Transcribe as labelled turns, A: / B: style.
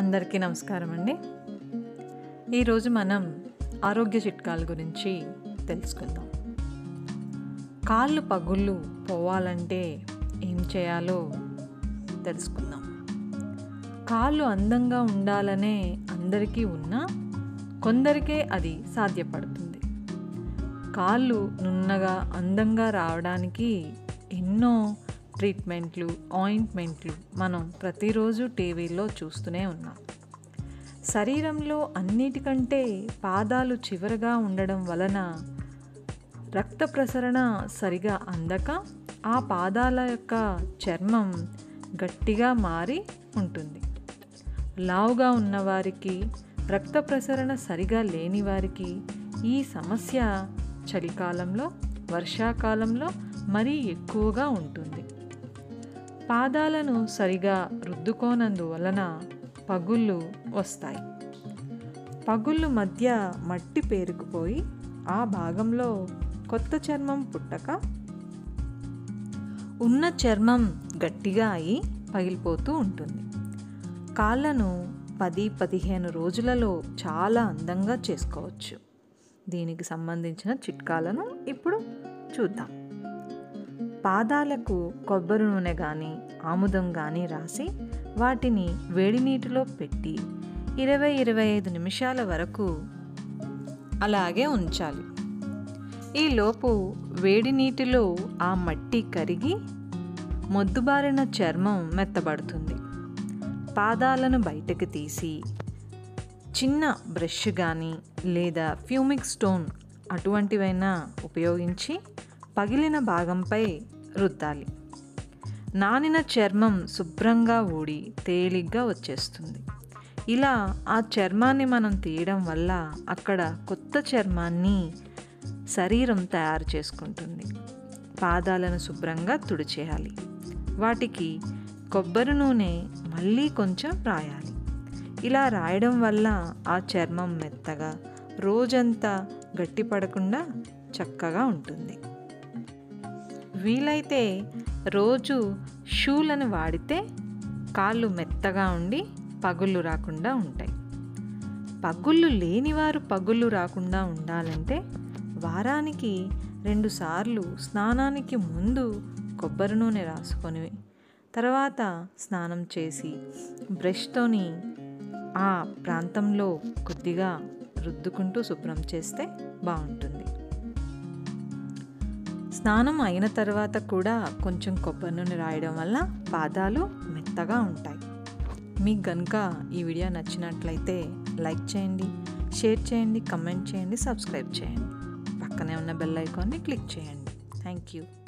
A: అందరికీ నమస్కారం అండి ఈరోజు మనం ఆరోగ్య చిట్కాల గురించి తెలుసుకుందాం కాళ్ళు పగుళ్ళు పోవాలంటే ఏం చేయాలో తెలుసుకుందాం కాళ్ళు అందంగా ఉండాలనే అందరికీ ఉన్నా కొందరికే అది సాధ్యపడుతుంది కాళ్ళు నున్నగా అందంగా రావడానికి ఎన్నో ట్రీట్మెంట్లు ఆయింట్మెంట్లు మనం ప్రతిరోజు టీవీలో చూస్తూనే ఉన్నాం శరీరంలో అన్నిటికంటే పాదాలు చివరగా ఉండడం వలన రక్త ప్రసరణ సరిగా అందక ఆ పాదాల యొక్క చర్మం గట్టిగా మారి ఉంటుంది లావుగా ఉన్నవారికి రక్త ప్రసరణ సరిగా లేని వారికి ఈ సమస్య చలికాలంలో వర్షాకాలంలో మరీ ఎక్కువగా ఉంటుంది పాదాలను సరిగా రుద్దుకోనందువలన పగుళ్ళు వస్తాయి పగుళ్ళు మధ్య మట్టి పేరుకుపోయి ఆ భాగంలో కొత్త చర్మం పుట్టక ఉన్న చర్మం గట్టిగా అయి పగిలిపోతూ ఉంటుంది కాళ్ళను పది పదిహేను రోజులలో చాలా అందంగా చేసుకోవచ్చు దీనికి సంబంధించిన చిట్కాలను ఇప్పుడు చూద్దాం పాదాలకు కొబ్బరి నూనె కానీ ఆముదం కానీ రాసి వాటిని వేడి నీటిలో పెట్టి ఇరవై ఇరవై ఐదు నిమిషాల వరకు అలాగే ఉంచాలి ఈలోపు వేడి నీటిలో ఆ మట్టి కరిగి మొద్దుబారిన చర్మం మెత్తబడుతుంది పాదాలను బయటకు తీసి చిన్న బ్రష్ కానీ లేదా ఫ్యూమిక్ స్టోన్ అటువంటివైనా ఉపయోగించి పగిలిన భాగంపై రుద్దాలి నానిన చర్మం శుభ్రంగా ఊడి తేలిగ్గా వచ్చేస్తుంది ఇలా ఆ చర్మాన్ని మనం తీయడం వల్ల అక్కడ కొత్త చర్మాన్ని శరీరం తయారు చేసుకుంటుంది పాదాలను శుభ్రంగా తుడిచేయాలి వాటికి కొబ్బరి నూనె మళ్ళీ కొంచెం రాయాలి ఇలా రాయడం వల్ల ఆ చర్మం మెత్తగా రోజంతా గట్టిపడకుండా చక్కగా ఉంటుంది వీలైతే రోజు షూలను వాడితే కాళ్ళు మెత్తగా ఉండి పగుళ్ళు రాకుండా ఉంటాయి పగుళ్ళు లేనివారు పగుళ్ళు రాకుండా ఉండాలంటే వారానికి రెండుసార్లు స్నానానికి ముందు కొబ్బరి నూనె రాసుకొని తర్వాత స్నానం చేసి బ్రష్తోని ఆ ప్రాంతంలో కొద్దిగా రుద్దుకుంటూ శుభ్రం చేస్తే బాగుంటుంది స్నానం అయిన తర్వాత కూడా కొంచెం కొబ్బరి నూనె రాయడం వల్ల పాదాలు మెత్తగా ఉంటాయి మీకు కనుక ఈ వీడియో నచ్చినట్లయితే లైక్ చేయండి షేర్ చేయండి కమెంట్ చేయండి సబ్స్క్రైబ్ చేయండి పక్కనే ఉన్న బెల్ ఐకాన్ని క్లిక్ చేయండి థ్యాంక్ యూ